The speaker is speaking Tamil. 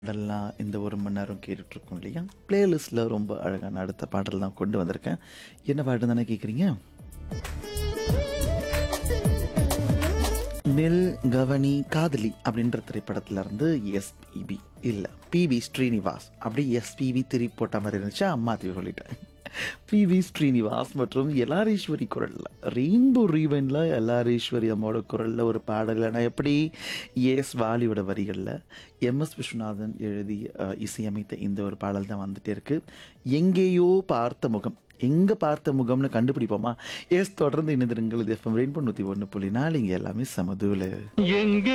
அதெல்லாம் இந்த ஒரு மணி நேரம் கேட்டுட்ருக்கோம் இல்லையா பிளேலிஸ்ட்டில் ரொம்ப அழகான அடுத்த பாடல் தான் கொண்டு வந்திருக்கேன் என்ன பாட்டு தானே கேட்குறீங்க நில் கவனி காதலி அப்படின்ற திரைப்படத்துல இருந்து எஸ்பிபி இல்லை பிவி ஸ்ரீனிவாஸ் அப்படி எஸ்பிவி திருப்பி போட்ட மாதிரி இருந்துச்சு அம்மா திருப்பி சொல்லிட்டேன் பிவி ஸ்ரீனிவாஸ் மற்றும் எல்லாரீஸ்வரி குரலில் ரெயின்போ ரீவனில் எல்லாரீஸ்வரி அம்மாவோட குரலில் ஒரு பாடல் நான் எப்படி எஸ் வாலியோட வரிகளில் எம்எஸ் விஸ்வநாதன் எழுதி அஹ், இசையமைத்த இந்த ஒரு பாடல் தான் வந்துட்டே இருக்கு எங்கேயோ பார்த்த முகம் எங்கே பார்த்த முகம்னு கண்டுபிடிப்போமா எஸ் தொடர்ந்து இணைந்திருங்கள் இது எஃப்எம் ரெயின்போ நூற்றி ஒன்று புள்ளி நாலு இங்கே எல்லாமே சமதுவில் எங்கே